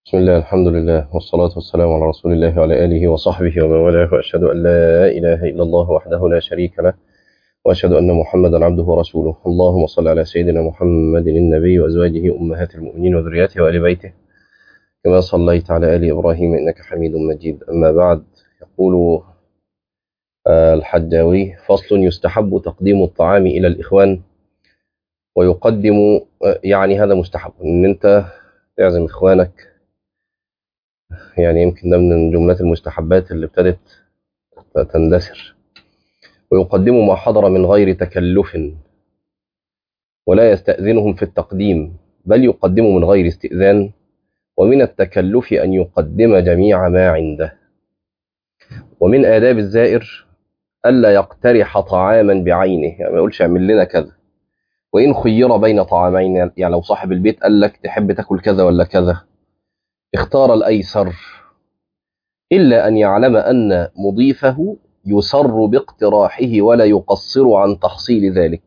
بسم الله الحمد لله والصلاة والسلام على رسول الله وعلى آله وصحبه ومن والاه وأشهد أن لا إله إلا الله وحده لا شريك له وأشهد أن محمدا عبده ورسوله اللهم صل على سيدنا محمد النبي وأزواجه أمهات المؤمنين وذرياته وآل بيته كما صليت على آل إبراهيم إنك حميد مجيد أما بعد يقول آه، الحجاوي فصل يستحب تقديم الطعام إلى الإخوان ويقدم آه، يعني هذا مستحب إن أنت تعزم إخوانك يعني يمكن ده من جملات المستحبات اللي ابتدت تندثر ويقدم ما حضر من غير تكلف ولا يستأذنهم في التقديم بل يقدم من غير استئذان ومن التكلف أن يقدم جميع ما عنده ومن آداب الزائر ألا يقترح طعاما بعينه يعني ما يقولش اعمل لنا كذا وإن خير بين طعامين يعني لو صاحب البيت قال لك تحب تاكل كذا ولا كذا اختار الأيسر إلا أن يعلم أن مضيفه يسر باقتراحه ولا يقصر عن تحصيل ذلك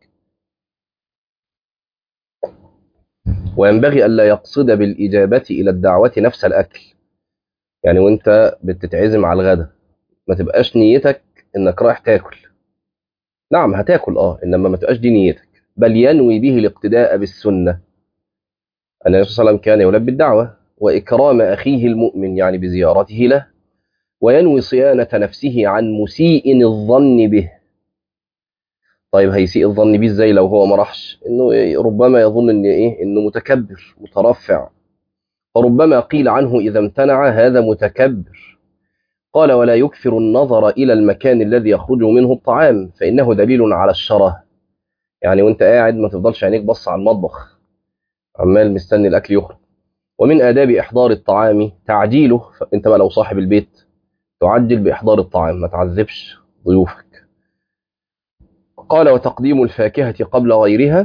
وينبغي ألا يقصد بالإجابة إلى الدعوة نفس الأكل يعني وانت بتتعزم على الغدا ما تبقاش نيتك انك رايح تاكل نعم هتاكل اه انما ما تبقاش دي نيتك بل ينوي به الاقتداء بالسنة أن النبي صلى الله عليه وسلم كان يلبي الدعوة وإكرام أخيه المؤمن يعني بزيارته له وينوي صيانة نفسه عن مسيء الظن به طيب هيسيء الظن به ازاي لو هو ما راحش انه ربما يظن ان ايه انه متكبر مترفع فربما قيل عنه اذا امتنع هذا متكبر قال ولا يكثر النظر الى المكان الذي يخرج منه الطعام فانه دليل على الشره يعني وانت قاعد ما تفضلش عينيك بص على المطبخ عمال مستني الاكل يخرج ومن آداب إحضار الطعام تعجيله أنت بقى لو صاحب البيت تعجل بإحضار الطعام ما تعذبش ضيوفك قال وتقديم الفاكهة قبل غيرها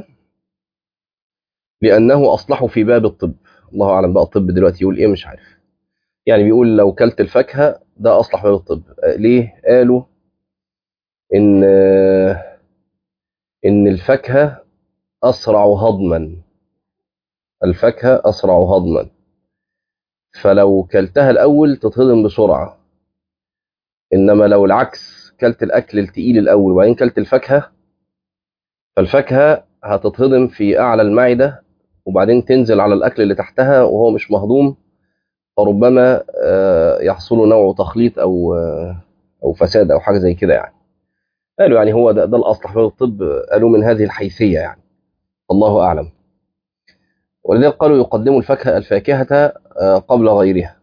لأنه أصلح في باب الطب الله أعلم بقى الطب دلوقتي يقول إيه مش عارف يعني بيقول لو كلت الفاكهة ده أصلح باب الطب ليه قالوا إن إن الفاكهة أسرع هضما الفاكهة أسرع هضما فلو كلتها الأول تتهضم بسرعة إنما لو العكس كلت الأكل التقيل الأول وبعدين كلت الفاكهة فالفاكهة هتتهضم في أعلى المعدة وبعدين تنزل على الأكل اللي تحتها وهو مش مهضوم فربما يحصل نوع تخليط أو أو فساد أو حاجة زي كده يعني قالوا يعني هو ده, ده الأصلح في الطب قالوا من هذه الحيثية يعني الله أعلم ولذلك قالوا يقدم الفاكهة الفاكهة قبل غيرها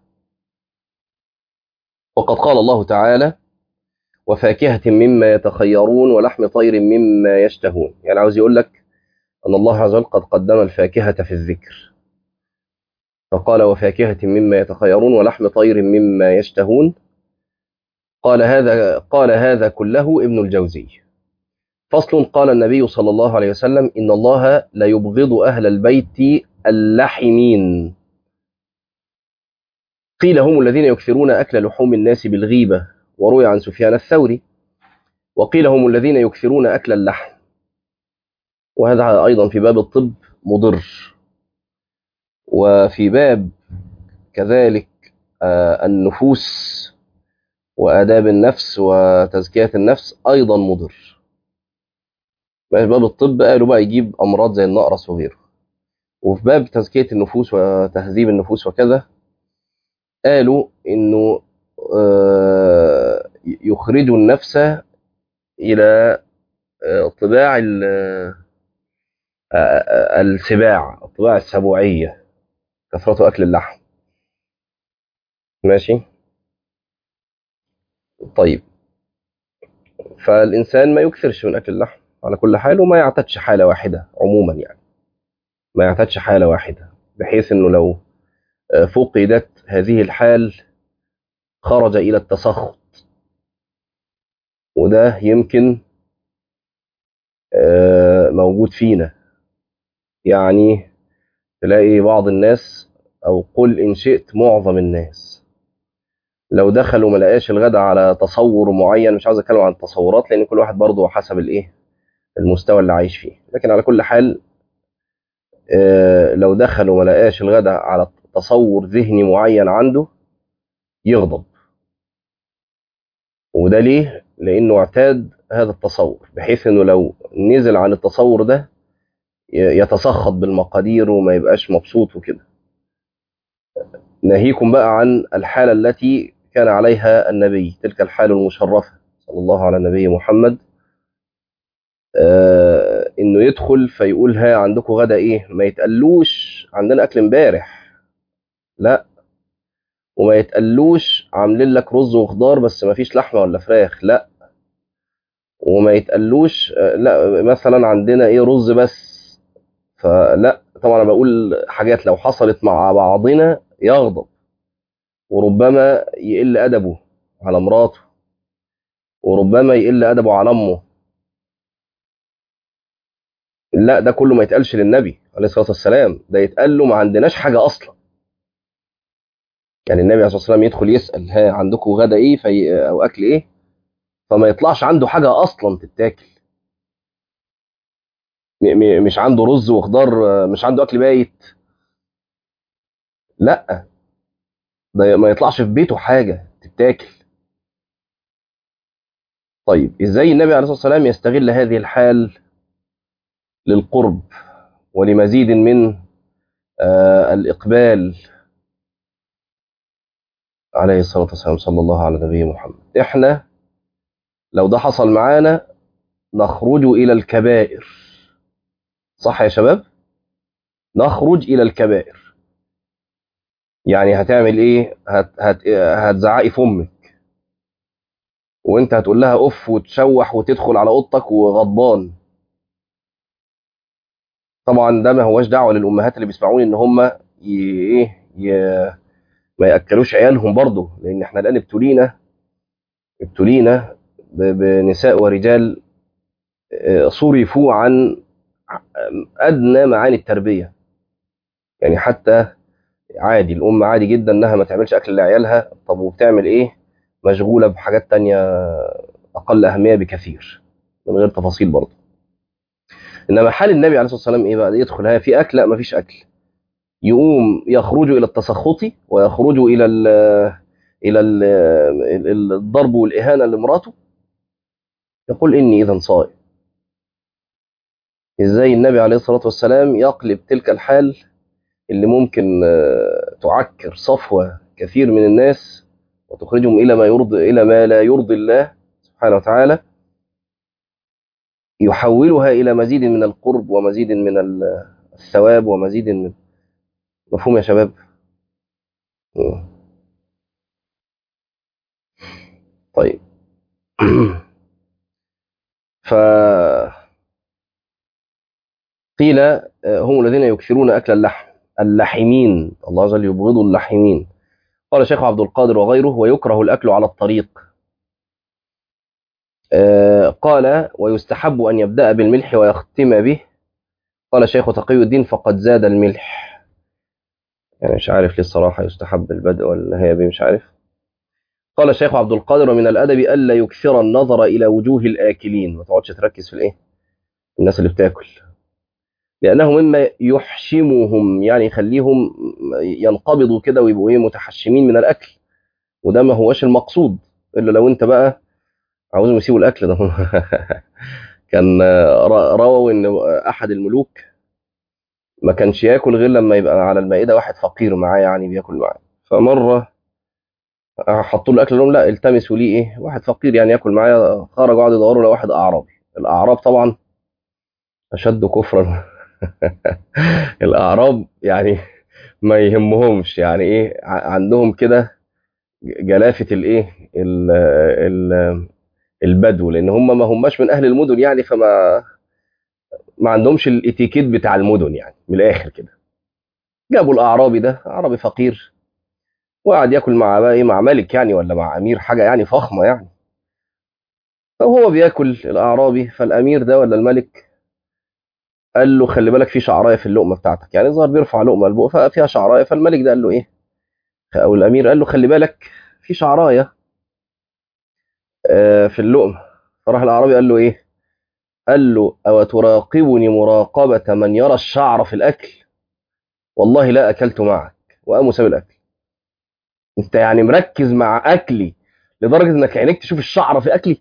وقد قال الله تعالى وفاكهة مما يتخيرون ولحم طير مما يشتهون يعني عاوز يقول لك أن الله عز وجل قد قدم الفاكهة في الذكر فقال وفاكهة مما يتخيرون ولحم طير مما يشتهون قال هذا قال هذا كله ابن الجوزي فصل قال النبي صلى الله عليه وسلم إن الله لا يبغض أهل البيت اللحمين قيل هم الذين يكثرون أكل لحوم الناس بالغيبة وروي عن سفيان الثوري وقيل هم الذين يكثرون أكل اللحم وهذا أيضا في باب الطب مضر وفي باب كذلك النفوس وآداب النفس وتزكية النفس أيضا مضر في باب الطب قالوا بقى يجيب أمراض زي النقرس وغيره وفي باب تزكية النفوس وتهذيب النفوس وكذا قالوا إنه يخرج النفس إلى طباع السباع الطباع السبوعية كثرة أكل اللحم ماشي طيب فالإنسان ما يكثرش من أكل اللحم على كل حال وما يعتادش حالة واحدة عموما يعني ما يعتادش حالة واحدة بحيث انه لو فقدت هذه الحال خرج الى التسخط وده يمكن موجود فينا يعني تلاقي بعض الناس او قل ان شئت معظم الناس لو دخلوا ما لقاش الغداء على تصور معين مش عاوز اتكلم عن التصورات لان كل واحد برضه حسب الايه المستوى اللي عايش فيه لكن على كل حال لو دخل وما لقاش الغداء على تصور ذهني معين عنده يغضب وده ليه لانه اعتاد هذا التصور بحيث انه لو نزل عن التصور ده يتسخط بالمقادير وما يبقاش مبسوط وكده ناهيكم بقى عن الحالة التي كان عليها النبي تلك الحالة المشرفة صلى الله على النبي محمد آه انه يدخل فيقول ها عندكم غدا ايه ما يتقلوش عندنا اكل امبارح لا وما يتقلوش عاملين لك رز وخضار بس ما فيش لحمه ولا فراخ لا وما يتقلوش آه لا مثلا عندنا ايه رز بس فلا طبعا انا بقول حاجات لو حصلت مع بعضنا يغضب وربما يقل ادبه على مراته وربما يقل ادبه على امه لا ده كله ما يتقالش للنبي عليه الصلاه والسلام ده يتقال له ما عندناش حاجه اصلا يعني النبي عليه الصلاه والسلام يدخل يسال ها عندكم غدا ايه في او اكل ايه فما يطلعش عنده حاجه اصلا تتاكل مش عنده رز وخضار مش عنده اكل بايت لا ده ما يطلعش في بيته حاجه تتاكل طيب ازاي النبي عليه الصلاه والسلام يستغل هذه الحال للقرب ولمزيد من آه الاقبال عليه الصلاه والسلام صلى الله على نبي محمد احنا لو ده حصل معانا نخرج الى الكبائر صح يا شباب نخرج الى الكبائر يعني هتعمل ايه هت هت هتزعقي في امك وانت هتقول لها اوف وتشوح وتدخل على اوضتك وغضبان طبعا ده ما هواش دعوه للامهات اللي بيسمعوني ان هم ايه ما ياكلوش عيالهم برضه لان احنا الان ابتلينا ابتلينا بنساء ورجال صرفوا عن ادنى معاني التربيه يعني حتى عادي الام عادي جدا انها ما تعملش اكل لعيالها طب وبتعمل ايه مشغوله بحاجات تانية اقل اهميه بكثير من غير تفاصيل برضه انما حال النبي عليه الصلاه والسلام ايه بقى يدخل ها في اكل لا ما فيش اكل يقوم يخرج الى التسخط ويخرج الى ال الى ال الضرب والاهانه لمراته يقول اني اذا صائم ازاي النبي عليه الصلاه والسلام يقلب تلك الحال اللي ممكن تعكر صفوه كثير من الناس وتخرجهم الى ما يرضي الى ما لا يرضي الله سبحانه وتعالى يحولها الى مزيد من القرب ومزيد من الثواب ومزيد من مفهوم يا شباب طيب ف قيل هم الذين يكثرون اكل اللحم اللحمين الله عز وجل يبغض اللحمين قال الشيخ عبد القادر وغيره ويكره الاكل على الطريق قال ويستحب ان يبدا بالملح ويختم به قال الشيخ تقي الدين فقد زاد الملح يعني مش عارف ليه الصراحه يستحب البدء ولا هي بيه مش عارف قال الشيخ عبد القادر ومن الادب الا يكثر النظر الى وجوه الاكلين ما تقعدش تركز في الايه الناس اللي بتاكل لانه مما يحشمهم يعني يخليهم ينقبضوا كده ويبقوا ايه متحشمين من الاكل وده ما هوش المقصود الا لو انت بقى عاوزهم يسيبوا الاكل ده كان رووا ان احد الملوك ما كانش ياكل غير لما يبقى على المائده واحد فقير معاه يعني بياكل معاه فمره حطوا له الاكل لهم لا التمسوا ليه ايه واحد فقير يعني ياكل معايا خرجوا قعدوا يدوروا لواحد اعرابي الاعراب طبعا اشد كفرا الاعراب يعني ما يهمهمش يعني ايه عندهم كده جلافه الايه البدو لان هم ما هماش من اهل المدن يعني فما ما عندهمش الاتيكيت بتاع المدن يعني من الاخر كده جابوا الاعرابي ده اعرابي فقير وقعد ياكل مع بقى ايه مع ملك يعني ولا مع امير حاجه يعني فخمه يعني فهو بياكل الاعرابي فالامير ده ولا الملك قال له خلي بالك في شعرايه في اللقمه بتاعتك يعني ظهر بيرفع لقمه لبوق فيها شعرايه فالملك ده قال له ايه او الامير قال له خلي بالك في شعرايه آه في اللقمه فراح الاعرابي قال له ايه قال له او تراقبني مراقبه من يرى الشعر في الاكل والله لا اكلت معك وقام وساب الاكل انت يعني مركز مع اكلي لدرجه انك عينيك تشوف الشعره في اكلي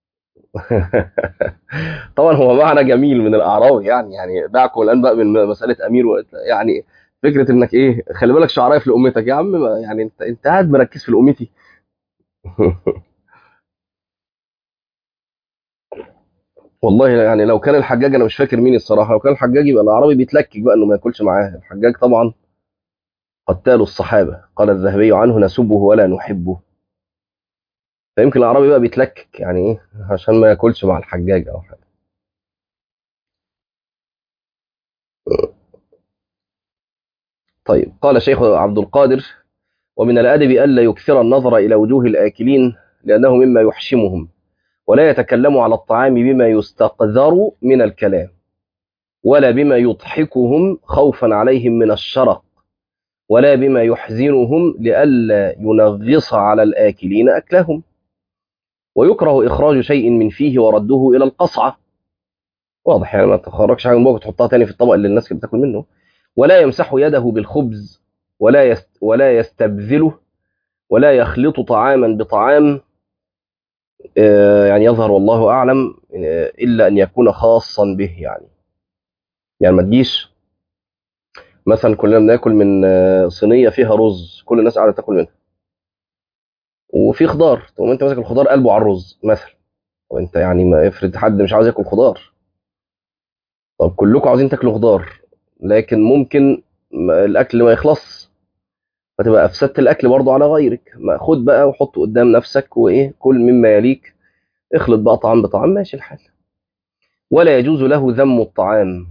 طبعا هو معنى جميل من الاعرابي يعني يعني دعكم الان بقى من مساله امير و... يعني فكره انك ايه خلي بالك شعرايه في لقمتك يا عم ما- يعني انت انت قاعد مركز في لقمتي والله يعني لو كان الحجاج انا مش فاكر مين الصراحه لو كان الحجاج يبقى الاعرابي بيتلكك بقى انه ما ياكلش معاه الحجاج طبعا قتال الصحابه قال الذهبي عنه نسبه ولا نحبه فيمكن الاعرابي بقى بيتلكك يعني ايه عشان ما ياكلش مع الحجاج او حاجه طيب قال شيخ عبد القادر ومن الادب الا يكثر النظر الى وجوه الاكلين لانه مما يحشمهم ولا يتكلم على الطعام بما يستقذر من الكلام ولا بما يضحكهم خوفا عليهم من الشرق ولا بما يحزنهم لئلا ينغص على الآكلين أكلهم ويكره إخراج شيء من فيه ورده إلى القصعة واضح يعني ما تخرجش حاجة من بوقت تحطها تاني في الطبق اللي الناس بتاكل منه ولا يمسح يده بالخبز ولا يست ولا يستبذله ولا يخلط طعاما بطعام آه، يعني يظهر والله أعلم آه، إلا أن يكون خاصا به يعني يعني ما تجيش مثلا كلنا بناكل من آه، صينيه فيها رز كل الناس قاعده تاكل منها وفي خضار تقوم انت ماسك الخضار قلبه على الرز مثلا وانت يعني ما افرض حد مش عاوز ياكل خضار طب كلكم عاوزين تاكلوا خضار لكن ممكن ما- الاكل ما يخلص فتبقى افسدت الاكل برضه على غيرك ما خد بقى وحطه قدام نفسك وايه كل مما يليك اخلط بقى طعام بطعام ماشي الحال ولا يجوز له ذم الطعام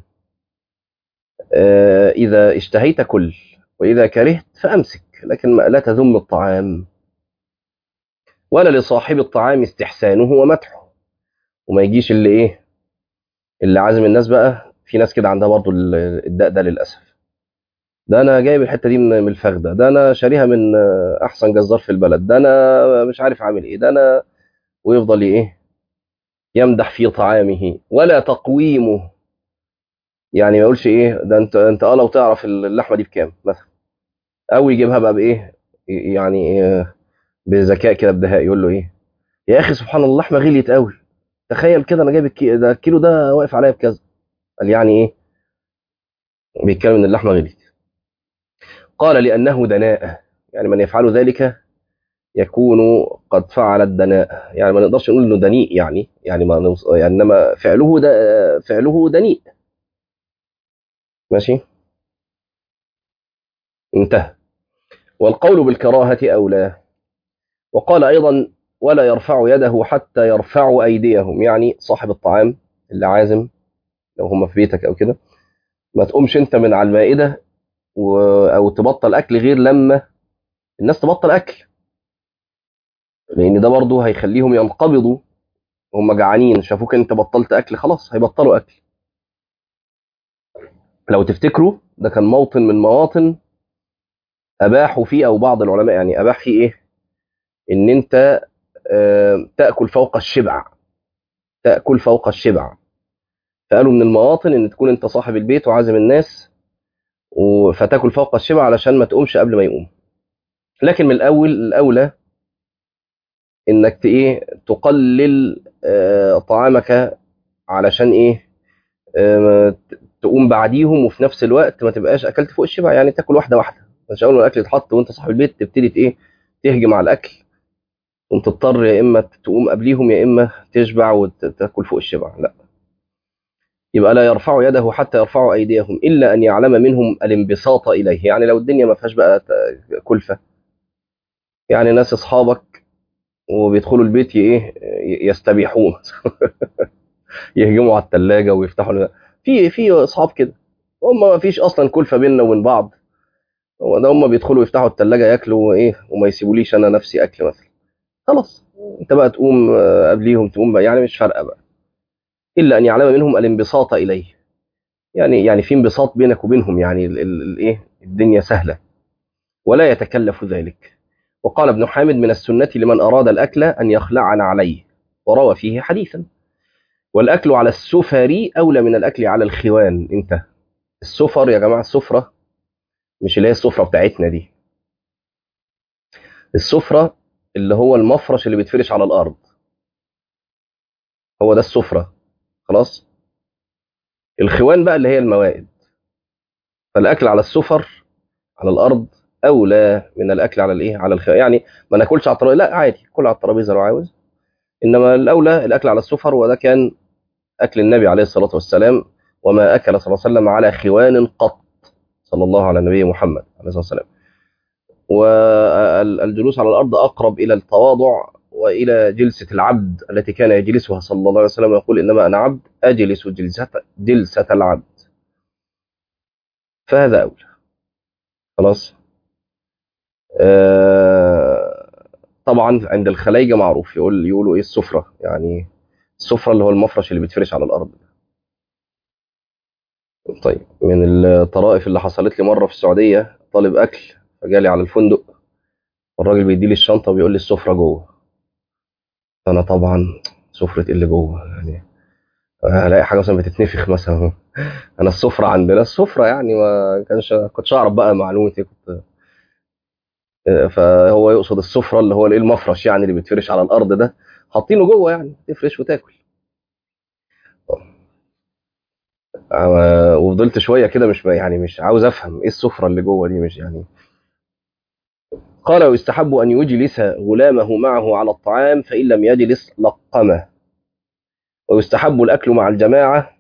آه، اذا اشتهيت كل واذا كرهت فامسك لكن ما- لا تذم الطعام ولا لصاحب الطعام استحسانه ومدحه وما يجيش اللي ايه اللي عازم الناس بقى في ناس كده عندها برضو ال- الداء ده للاسف ده انا جايب الحته دي من من الفخده ده انا شاريها من آه، احسن جزار في البلد ده انا مش عارف عامل ايه ده انا ويفضل ايه يمدح في طعامه ولا تقويمه يعني ما يقولش ايه ده انت انت اه لو تعرف اللحمه دي بكام مثلا او يجيبها بقى بايه يعني إيه بذكاء كده بدهاء يقول له ايه يا اخي سبحان الله اللحمه غليت قوي تخيل كده انا جايب الكي... ده الكيلو ده واقف عليا بكذا قال يعني ايه بيتكلم ان اللحمه غليت قال لانه دناء يعني من يفعل ذلك يكون قد فعل الدناء يعني ما نقدرش نقول انه دنيء يعني يعني ما نوص... يعني انما فعله ده فعله دنيء ماشي انتهى والقول بالكراهه اولى وقال ايضا ولا يرفع يده حتى يرفعوا ايديهم يعني صاحب الطعام اللي عازم لو هم في بيتك او كده ما تقومش انت من على المائده و... او تبطل اكل غير لما الناس تبطل اكل لان ده برضه هيخليهم ينقبضوا هم جعانين شافوك انت بطلت اكل خلاص هيبطلوا اكل لو تفتكروا ده كان موطن من مواطن اباحوا فيه او بعض العلماء يعني اباح فيه ايه ان انت آه، تاكل فوق الشبع تاكل فوق الشبع فقالوا من المواطن ان تكون انت صاحب البيت وعازم الناس و- فتاكل فوق الشبع علشان ما تقومش قبل ما يقوم لكن من الاول الاولى انك ت- ايه تقلل آه، طعامك علشان ايه آه، ت- تقوم بعديهم وفي نفس الوقت ما تبقاش اكلت فوق الشبع يعني تاكل واحده واحده مش اول ما الاكل يتحط وانت صاحب البيت تبتدي ت- ايه تهجم على الاكل وانت تضطر يا اما تقوم قبليهم يا اما تشبع وتاكل فوق الشبع لا يبقى لا يرفع يده حتى يرفعوا ايديهم الا ان يعلم منهم الانبساط اليه يعني لو الدنيا ما فيهاش بقى ت- كلفه يعني ناس اصحابك وبيدخلوا البيت ي- ايه يستبيحون يهجموا على الثلاجه ويفتحوا ال- في في اصحاب كده هم ما فيش اصلا كلفه بيننا وبين بعض هو ده هم بيدخلوا يفتحوا الثلاجه ياكلوا ايه وما يسيبوليش انا نفسي اكل مثلا خلاص انت بقى تقوم آه، قبليهم تقوم بقى يعني مش فارقه بقى الا ان يعلم منهم الانبساط اليه يعني يعني في انبساط بينك وبينهم يعني ال- ال- الايه الدنيا سهله ولا يتكلف ذلك وقال ابن حامد من السنه لمن اراد الاكل ان يخلعن عليه وروى فيه حديثا والاكل على السفر اولى من الاكل على الخوان انت السفر يا جماعه السفره مش اللي هي السفره بتاعتنا دي السفره اللي هو المفرش اللي بيتفرش على الارض هو ده السفره خلاص الخوان بقى اللي هي الموائد فالاكل على السفر على الارض اولى من الاكل على الايه على الخوان يعني ما ناكلش على الترابيزه لا عادي كل على الترابيزه لو عاوز انما الاولى الاكل على السفر وده كان اكل النبي عليه الصلاه والسلام وما اكل صلى الله عليه وسلم على خوان قط صلى الله على النبي محمد عليه الصلاه والسلام والجلوس على الارض اقرب الى التواضع والى جلسه العبد التي كان يجلسها صلى الله عليه وسلم ويقول انما انا عبد اجلس جلسه جلسه العبد فهذا اولى خلاص آه طبعا عند الخلايجه معروف يقول يقولوا ايه السفره يعني السفره اللي هو المفرش اللي بيتفرش على الارض طيب من الطرائف اللي حصلت لي مره في السعوديه طالب اكل فجالي على الفندق والراجل بيدي لي الشنطه وبيقول لي السفره جوه فانا طبعا سفره ايه اللي جوه يعني هلاقي حاجه مثلا بتتنفخ مثلا انا السفره عندنا السفره يعني ما كانش كنتش اعرف بقى معلومتي كنت فهو يقصد السفره اللي هو الايه المفرش يعني اللي بيتفرش على الارض ده حاطينه جوه يعني تفرش وتاكل وفضلت شويه كده مش يعني مش عاوز افهم ايه السفره اللي جوه دي مش يعني قال ويستحب ان يجلس غلامه معه على الطعام فان لم يجلس لقمه ويستحب الاكل مع الجماعه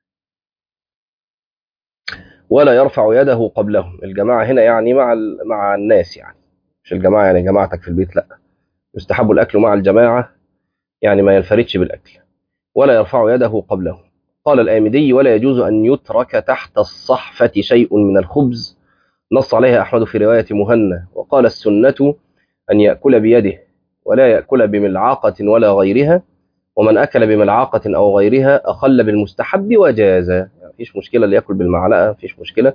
ولا يرفع يده قبلهم الجماعه هنا يعني مع مع الناس يعني مش الجماعه يعني جماعتك في البيت لا يستحب الاكل مع الجماعه يعني ما ينفردش بالاكل ولا يرفع يده قبله قال الآمدي ولا يجوز أن يترك تحت الصحفة شيء من الخبز نص عليها أحمد في رواية مهنا وقال السنة أن يأكل بيده ولا يأكل بملعقة ولا غيرها ومن أكل بملعقة أو غيرها أخل بالمستحب وجاز يعني فيش مشكلة اللي يأكل بالمعلقة فيش مشكلة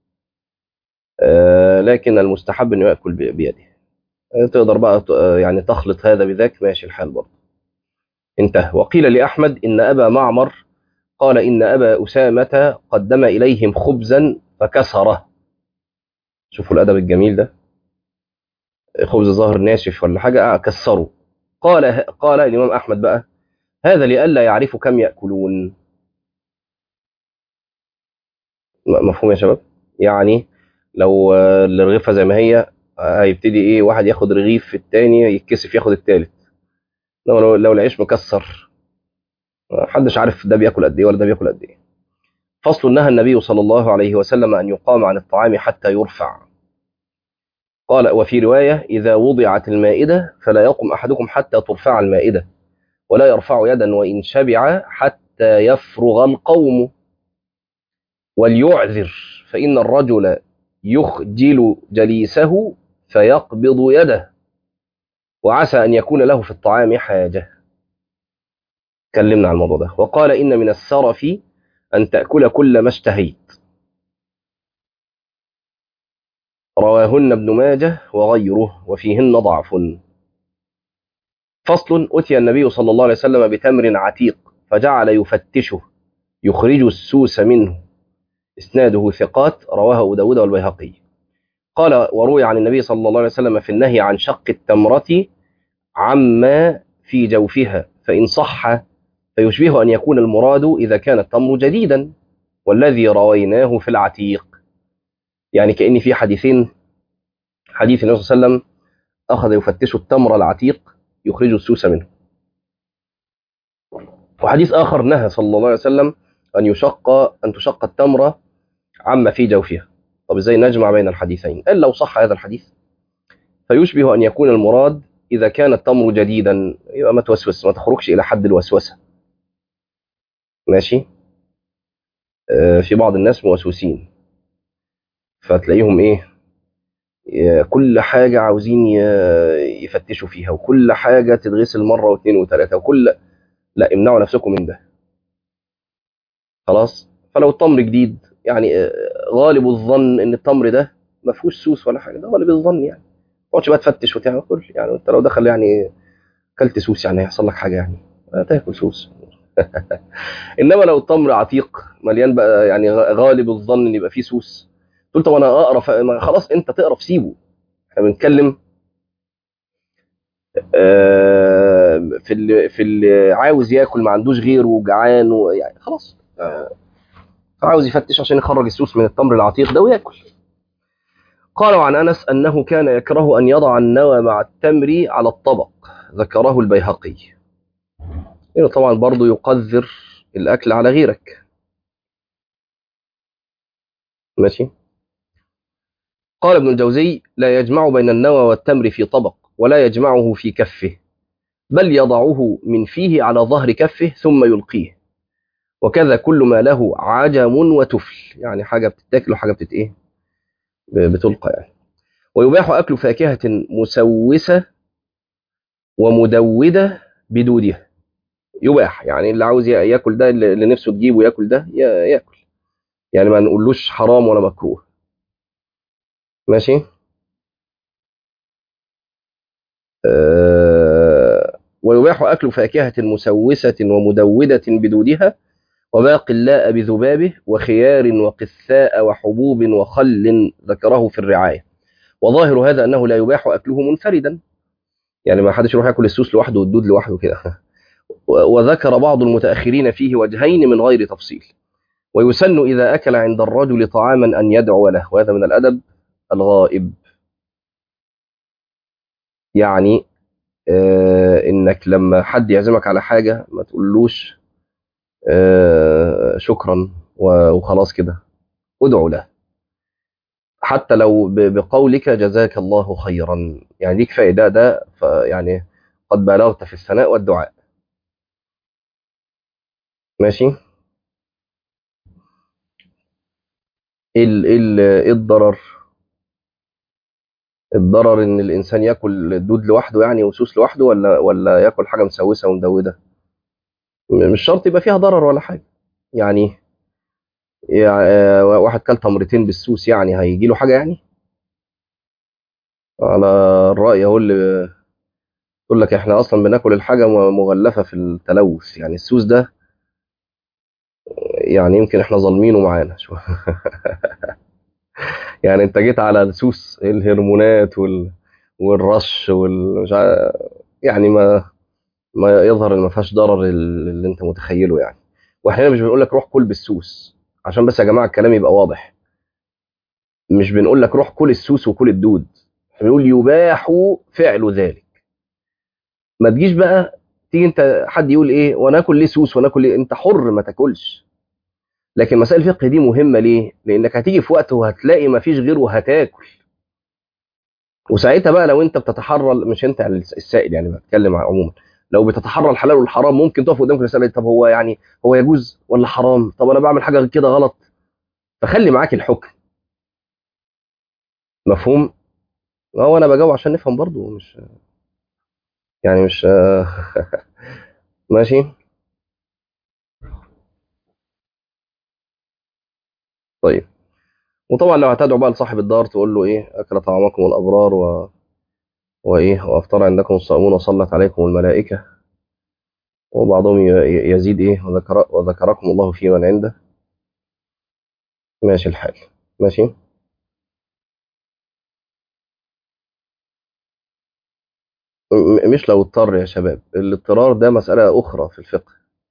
آه لكن المستحب أنه يأكل بيده تقدر بقى يعني تخلط هذا بذاك ماشي الحال برضه انتهى وقيل لأحمد إن أبا معمر قال إن أبا أسامة قدم إليهم خبزا فكسره شوفوا الأدب الجميل ده خبز ظاهر ناشف ولا حاجة كسره قال قال الإمام أحمد بقى هذا لئلا يعرفوا كم يأكلون مفهوم يا شباب يعني لو الرغيفة زي ما هي هيبتدي ايه واحد ياخد رغيف في التاني يتكسف ياخد التالت لو لو العيش مكسر محدش عارف ده بياكل قد ايه ولا ده بياكل قد ايه فصل نهى النبي صلى الله عليه وسلم ان يقام عن الطعام حتى يرفع قال وفي روايه اذا وضعت المائده فلا يقم احدكم حتى ترفع المائده ولا يرفع يدا وان شبع حتى يفرغ القوم وليعذر فان الرجل يخجل جليسه فيقبض يده وعسى ان يكون له في الطعام حاجه تكلمنا عن الموضوع ده وقال إن من السرف أن تأكل كل ما اشتهيت رواهن ابن ماجه وغيره وفيهن ضعف فصل أتي النبي صلى الله عليه وسلم بتمر عتيق فجعل يفتشه يخرج السوس منه إسناده ثقات رواه أبو داود والبيهقي قال وروي عن النبي صلى الله عليه وسلم في النهي عن شق التمرة عما في جوفها فإن صح فيشبه أن يكون المراد إذا كان التمر جديدا والذي رويناه في العتيق يعني كأن في حديثين حديث النبي صلى الله عليه وسلم أخذ يفتش التمر العتيق يخرج السوس منه وحديث آخر نهى صلى الله عليه وسلم أن يشق أن تشق التمرة عما في جوفها طب إزاي نجمع بين الحديثين إلا لو صح هذا الحديث فيشبه أن يكون المراد إذا كان التمر جديدا يبقى ما توسوس ما تخرجش إلى حد الوسوسة ماشي آه في بعض الناس موسوسين فتلاقيهم ايه كل حاجة عاوزين يفتشوا فيها وكل حاجة تتغسل مرة واثنين وثلاثة وكل لا امنعوا نفسكم من ده خلاص فلو التمر جديد يعني غالب الظن ان التمر ده ما فيهوش سوس ولا حاجة ده غالب الظن يعني ما تقعدش بقى تفتش وتعمل كل يعني انت لو دخل يعني كلت سوس يعني هيحصل لك حاجة يعني تاكل سوس انما لو التمر عتيق مليان بقى يعني غالب الظن ان يبقى فيه سوس قلت طب انا اقرف ما خلاص انت تقرف سيبه احنا بنتكلم آه، في اللي في اللي عاوز ياكل ما عندوش غيره وجعان ويعني خلاص آه، عاوز يفتش عشان يخرج السوس من التمر العتيق ده وياكل قالوا عن انس انه كان يكره ان يضع النوى مع التمر على الطبق ذكره البيهقي لانه طبعا برضه يقذر الاكل على غيرك ماشي قال ابن الجوزي لا يجمع بين النوى والتمر في طبق ولا يجمعه في كفه بل يضعه من فيه على ظهر كفه ثم يلقيه وكذا كل ما له عجم وتفل يعني حاجة بتتاكل وحاجة بتت ايه بتلقى يعني ويباح أكل فاكهة مسوسة ومدودة بدودها يباح يعني اللي عاوز ياكل ده اللي نفسه تجيبه ياكل ده يا- ياكل يعني ما نقولوش حرام ولا مكروه ماشي آه، ويباح أكل فاكهة مسوسة ومدودة بدودها وباقي اللاء بذبابه وخيار وقثاء وحبوب وخل ذكره في الرعاية وظاهر هذا أنه لا يباح أكله منفردا يعني ما حدش يروح ياكل السوس لوحده والدود لوحده كده و- وذكر بعض المتأخرين فيه وجهين من غير تفصيل ويسن إذا أكل عند الرجل طعاما أن يدعو له وهذا من الأدب الغائب يعني آه إنك لما حد يعزمك على حاجة ما تقولوش آه شكرا و- وخلاص كده ادعو له حتى لو ب- بقولك جزاك الله خيرا يعني ليك فائدة ده يعني قد بلغت في الثناء والدعاء ماشي ايه ال- ايه ال- إيه الضرر الضرر ان الانسان ياكل الدود لوحده يعني وسوس لوحده ولا ولا ياكل حاجه مسوسه ومدوده م- مش شرط يبقى فيها ضرر ولا حاجه يعني يعني آه، واحد كل تمرتين بالسوس يعني هيجي له حاجه يعني على الراي هو اللي يقول لك احنا اصلا بناكل الحاجه م- مغلفه في التلوث يعني السوس ده يعني يمكن احنا ظالمينه معانا شو يعني انت جيت على السوس الهرمونات وال والرش وال مش عارف- يعني ما ما يظهر ان ما فيهاش ضرر ال- اللي انت متخيله يعني واحنا هنا مش بنقول لك روح كل بالسوس عشان بس يا جماعه الكلام يبقى واضح مش بنقول لك روح كل السوس وكل الدود احنا بنقول يباح فعل ذلك ما تجيش بقى تيجي انت حد يقول ايه وانا اكل ليه سوس وانا اكل ليه انت حر ما تاكلش لكن مسائل الفقه دي مهمه ليه لانك هتيجي في وقت وهتلاقي ما فيش غيره وهتاكل وساعتها بقى لو انت بتتحرى مش انت يعني السائل يعني بتكلم عموما لو بتتحرى الحلال والحرام ممكن تقف قدامك تسال طب هو يعني هو يجوز ولا حرام طب انا بعمل حاجه كده غلط فخلي معاك الحكم مفهوم هو انا بجاوب عشان نفهم برضو مش يعني مش ماشي طيب وطبعا لو هتدعو بقى لصاحب الدار تقول له ايه اكل طعامكم الابرار و... وايه وافطر عندكم الصائمون وصلت عليكم الملائكه وبعضهم ي- يزيد ايه وذكر وذكركم الله في من عنده ماشي الحال ماشي م- مش لو اضطر يا شباب الاضطرار ده مسألة أخرى في الفقه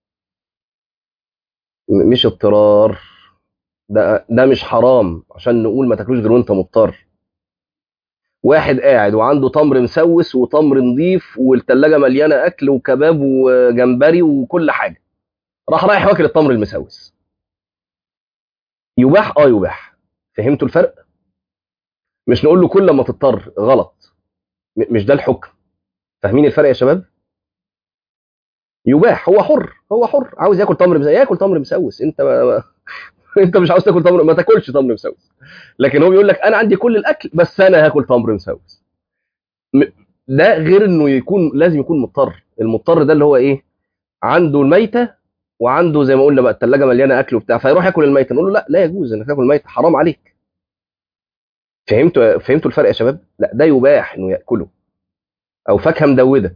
م- مش اضطرار ده ده مش حرام عشان نقول ما تاكلوش غير وانت مضطر واحد قاعد وعنده تمر مسوس وتمر نظيف والتلاجة مليانة أكل وكباب وجمبري وكل حاجة راح رايح واكل التمر المسوس يباح اه يباح فهمتوا الفرق مش نقول له كل ما تضطر غلط م- مش ده الحكم فاهمين الفرق يا شباب يباح هو حر هو حر عاوز ياكل تمر مسوس ياكل تمر مسوس انت ما ما انت مش عاوز تاكل تمر ما تاكلش تمر مسوس لكن هو بيقول لك انا عندي كل الاكل بس انا هاكل تمر مسوس م- ده غير انه يكون لازم يكون مضطر المضطر ده اللي هو ايه عنده الميته وعنده زي ما قلنا بقى الثلاجه مليانه اكل وبتاع فيروح ياكل الميته نقول له لا لا يجوز انك تاكل ميته حرام عليك فهمتوا فهمتوا الفرق يا شباب لا ده يباح انه ياكله او فاكهه مدوده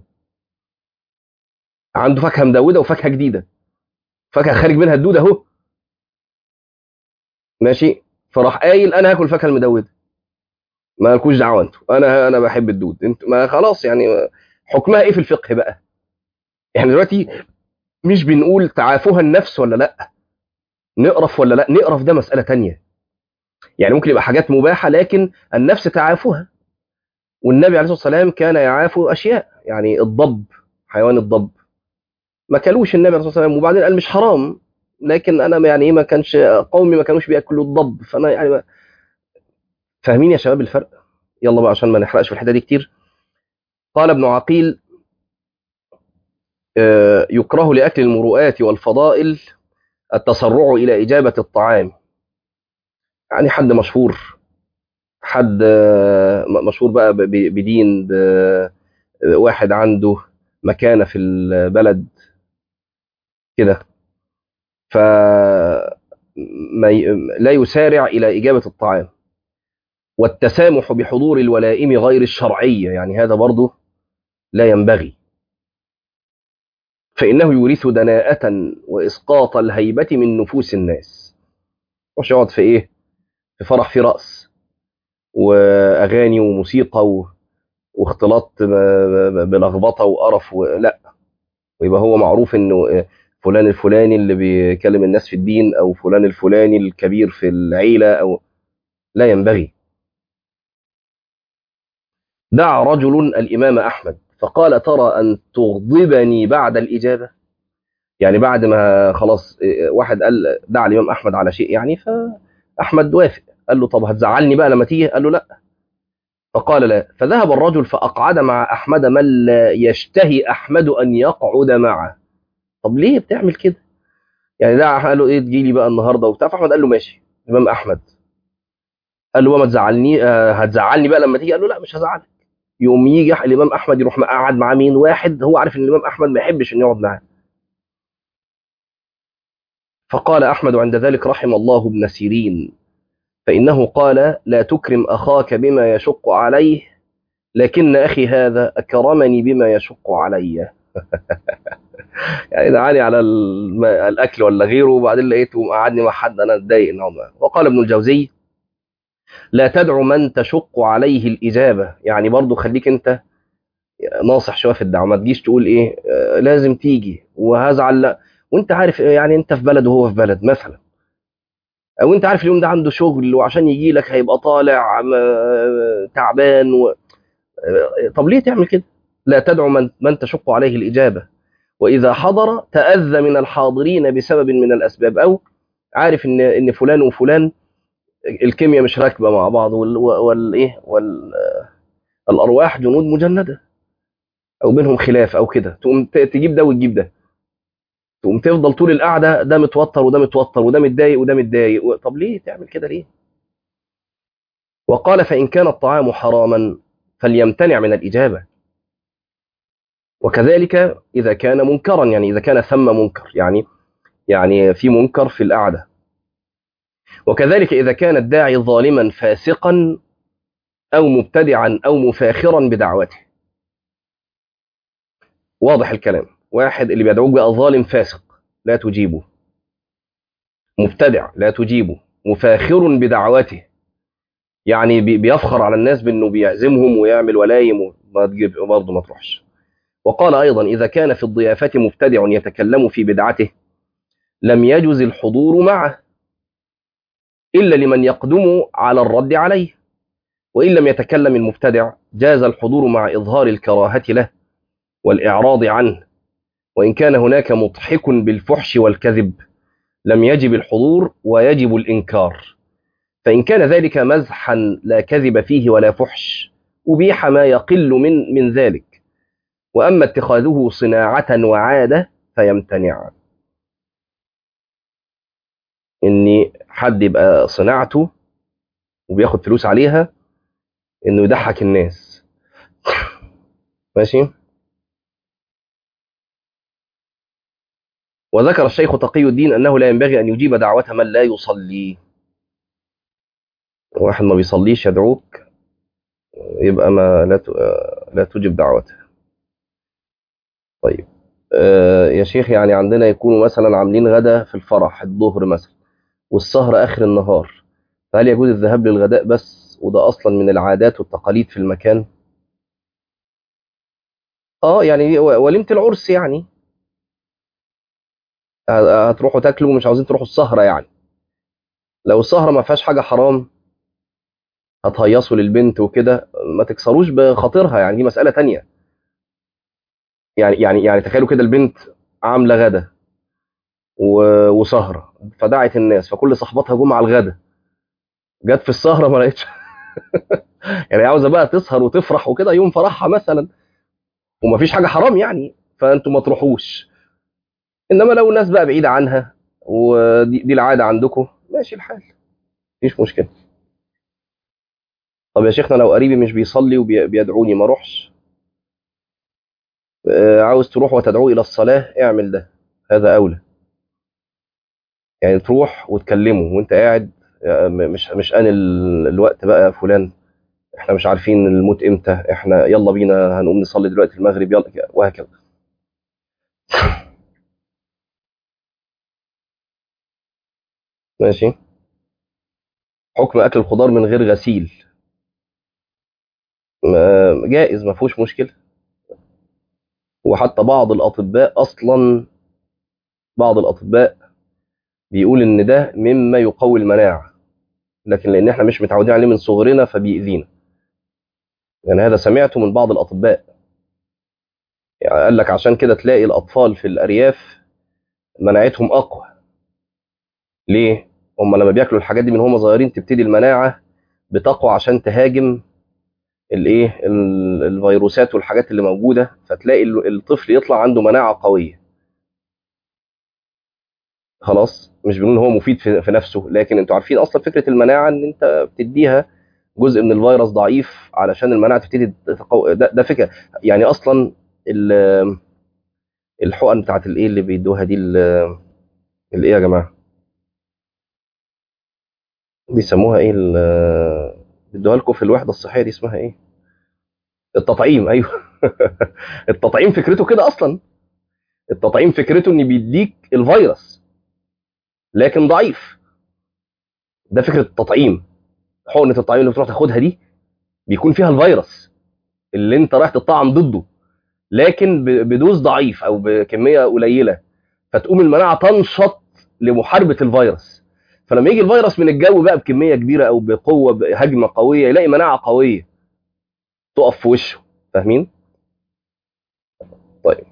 عنده فاكهه مدوده وفاكهه جديده فاكهه خارج منها الدود اهو ماشي فراح قايل انا هاكل فاكهه المدوده ما لكوش دعوه انتوا انا انا بحب الدود انتوا ما خلاص يعني حكمها ايه في الفقه بقى يعني دلوقتي مش بنقول تعافها النفس ولا لا نقرف ولا لا نقرف ده مساله تانية يعني ممكن يبقى حاجات مباحه لكن النفس تعافها والنبي عليه الصلاه والسلام كان يعاف اشياء يعني الضب حيوان الضب ما كلوش النبي عليه الصلاه والسلام وبعدين قال مش حرام لكن انا يعني ما كانش قومي ما كانوش بياكلوا الضب فانا يعني ما فاهمين يا شباب الفرق يلا بقى عشان ما نحرقش في الحته دي كتير قال ابن عقيل يكره لاكل المروءات والفضائل التسرع الى اجابه الطعام يعني حد مشهور حد مشهور بقى بدين واحد عنده مكانه في البلد كده ف لا يسارع الى اجابه الطعام والتسامح بحضور الولائم غير الشرعيه يعني هذا برضه لا ينبغي فانه يورث دناءه واسقاط الهيبه من نفوس الناس مش يقعد في ايه في فرح في راس واغاني وموسيقى و... واختلاط بلخبطه وقرف و... لا ويبقى هو معروف انه فلان الفلاني اللي بيكلم الناس في الدين او فلان الفلاني الكبير في العيله او لا ينبغي دعا رجل الامام احمد فقال ترى ان تغضبني بعد الاجابه يعني بعد ما خلاص واحد قال دعا الامام احمد على شيء يعني فاحمد وافق قال له طب هتزعلني بقى لما تيجي قال له لا فقال لا فذهب الرجل فاقعد مع احمد من لا يشتهي احمد ان يقعد معه طب ليه بتعمل كده يعني ده قال له ايه تجي لي بقى النهارده وبتاع فاحمد قال له ماشي الامام احمد قال له ما تزعلني آه هتزعلني بقى لما تيجي قال له لا مش هزعلك يوم يجي الامام احمد يروح مقعد مع مين واحد هو عارف ان الامام احمد ما يحبش انه يقعد معاه فقال احمد عند ذلك رحم الله ابن سيرين فانه قال لا تكرم اخاك بما يشق عليه لكن اخي هذا اكرمني بما يشق علي يعني دعاني على الاكل ولا غيره وبعدين لقيته قعدني مع حد انا اتضايق نوعا ما وقال ابن الجوزي لا تدعو من تشق عليه الاجابه يعني برضو خليك انت ناصح شويه في الدعوه ما تجيش تقول ايه آه لازم تيجي وهزعل لا وانت عارف يعني انت في بلد وهو في بلد مثلا او انت عارف اليوم ده عنده شغل وعشان يجي لك هيبقى طالع تعبان و... طب ليه تعمل كده لا تدعو من, من تشق عليه الاجابه واذا حضر تاذى من الحاضرين بسبب من الاسباب او عارف ان ان فلان وفلان الكيمياء مش راكبه مع بعض والايه وال الارواح جنود مجنده او بينهم خلاف او كده تقوم تجيب ده وتجيب ده تقوم تفضل طول القعده ده متوتر وده متوتر وده متضايق وده متضايق طب ليه تعمل كده ليه وقال فان كان الطعام حراما فليمتنع من الاجابه وكذلك اذا كان منكرا يعني اذا كان ثم منكر يعني يعني في منكر في القعده وكذلك إذا كان الداعي ظالما فاسقا أو مبتدعا أو مفاخرا بدعوته واضح الكلام واحد اللي بيدعوك بقى ظالم فاسق لا تجيبه مبتدع لا تجيبه مفاخر بدعوته يعني بيفخر على الناس بانه بيعزمهم ويعمل ولايم ما تجيب برضه ما تروحش وقال ايضا اذا كان في الضيافه مبتدع يتكلم في بدعته لم يجز الحضور معه إلا لمن يقدم على الرد عليه وإن لم يتكلم المبتدع جاز الحضور مع إظهار الكراهة له والإعراض عنه وإن كان هناك مضحك بالفحش والكذب لم يجب الحضور ويجب الإنكار فإن كان ذلك مزحا لا كذب فيه ولا فحش أبيح ما يقل من من ذلك وأما اتخاذه صناعة وعادة فيمتنع ان حد يبقى صناعته وبياخد فلوس عليها انه يضحك الناس ماشي وذكر الشيخ تقي الدين انه لا ينبغي ان يجيب دعوه من لا يصلي واحد ما بيصليش يدعوك يبقى ما لا لا تجب دعوته طيب آه يا شيخ يعني عندنا يكونوا مثلا عاملين غدا في الفرح الظهر مثلا والسهر اخر النهار فهل يجوز الذهاب للغداء بس وده اصلا من العادات والتقاليد في المكان اه يعني و- وليمه العرس يعني ه- هتروحوا تاكلوا ومش عاوزين تروحوا السهره يعني لو السهره ما فيهاش حاجه حرام هتهيصوا للبنت وكده ما تكسروش بخاطرها يعني دي مساله تانية يعني يعني يعني تخيلوا كده البنت عامله غدا و- وسهره فدعت الناس فكل صحباتها جم على الغدا جت في السهره ما لقيتش يعني عاوزه بقى تسهر وتفرح وكده يوم فرحها مثلا ومفيش حاجه حرام يعني فانتوا ما تروحوش انما لو الناس بقى بعيده عنها ودي دي العاده عندكم ماشي الحال مفيش مشكله طب يا شيخنا لو قريبي مش بيصلي وبيدعوني ما اروحش آه، عاوز تروح وتدعوه الى الصلاه اعمل ده هذا اولى يعني تروح وتكلمه وانت قاعد آه، م- مش مش ان ال- الوقت بقى يا فلان احنا مش عارفين الموت امتى احنا يلا بينا هنقوم نصلي دلوقتي المغرب يلا وهكذا ماشي حكم اكل الخضار من غير غسيل ما- جائز ما فيهوش مشكله وحتى بعض الاطباء اصلا بعض الاطباء بيقول ان ده مما يقوي المناعه لكن لان احنا مش متعودين عليه من صغرنا فبيأذينا يعني هذا سمعته من بعض الاطباء يعني قال لك عشان كده تلاقي الاطفال في الارياف مناعتهم اقوى ليه هم لما بياكلوا الحاجات دي من هم صغيرين تبتدي المناعه بتقوى عشان تهاجم الايه ال- الفيروسات والحاجات اللي موجوده فتلاقي ال- الطفل يطلع عنده مناعه قويه خلاص مش بنقول هو مفيد في في نفسه لكن انتوا عارفين اصلا فكره المناعه ان انت بتديها جزء من الفيروس ضعيف علشان المناعه تبتدي تتقو... ده, ده فكره يعني اصلا ال- الحقن بتاعت الايه اللي بيدوها دي ال- الايه يا جماعه بيسموها ايه ال- بيدوها لكم في الوحده الصحيه دي اسمها ايه التطعيم ايوه التطعيم فكرته كده اصلا التطعيم فكرته ان بيديك الفيروس لكن ضعيف ده فكره التطعيم حقنه التطعيم اللي بتروح تاخدها دي بيكون فيها الفيروس اللي انت رايح تطعم ضده لكن ب- بدوز ضعيف او بكميه قليله فتقوم المناعه تنشط لمحاربه الفيروس فلما يجي الفيروس من الجو بقى بكميه كبيره او بقوه بهجمه قويه يلاقي مناعه قويه تقف في وشه فاهمين؟ طيب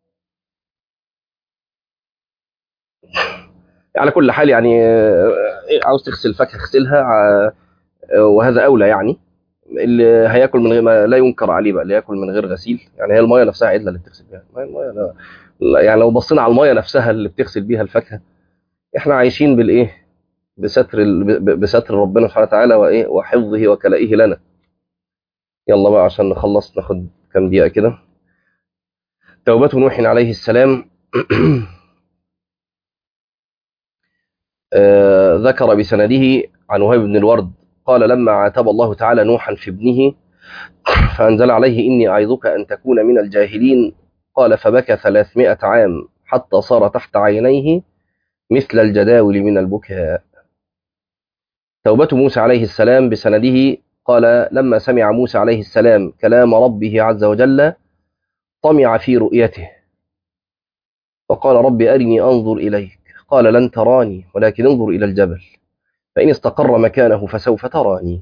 على كل حال يعني آه، عاوز تغسل فاكهه اغسلها آه، وهذا اولى يعني اللي هياكل من غير ما لا ينكر عليه بقى اللي ياكل من غير غسيل يعني هي الميه نفسها عدله اللي بتغسل بيها الميه الميه لا- لا، يعني لو بصينا على الميه نفسها اللي بتغسل بيها الفاكهه احنا عايشين بالايه بستر ال- ب- ب- بستر ربنا سبحانه وتعالى وايه وحفظه وكلائه لنا يلا بقى عشان نخلص ناخد كام دقيقه كده توبة نوح عليه السلام آه، ذكر بسنده عن وهيب بن الورد قال لما عاتب الله تعالى نوحا في ابنه فأنزل عليه إني أعظك أن تكون من الجاهلين قال فبكى ثلاثمائة عام حتى صار تحت عينيه مثل الجداول من البكاء توبة موسى عليه السلام بسنده قال لما سمع موسى عليه السلام كلام ربه عز وجل طمع في رؤيته فقال رب أرني أنظر إليك قال لن تراني ولكن انظر إلى الجبل فإن استقر مكانه فسوف تراني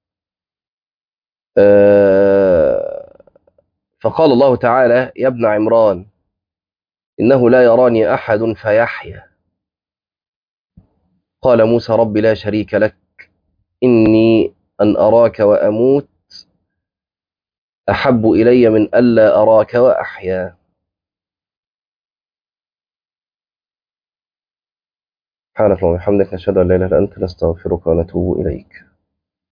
آه، فقال الله تعالى يا ابن عمران إنه لا يراني أحد فيحيا قال موسى رب لا شريك لك إني أن أراك وأموت أحب إلي من ألا أراك وأحيا سبحانك اللهم وبحمدك نشهد أن لا إله إلا أنت نستغفرك ونتوب إليك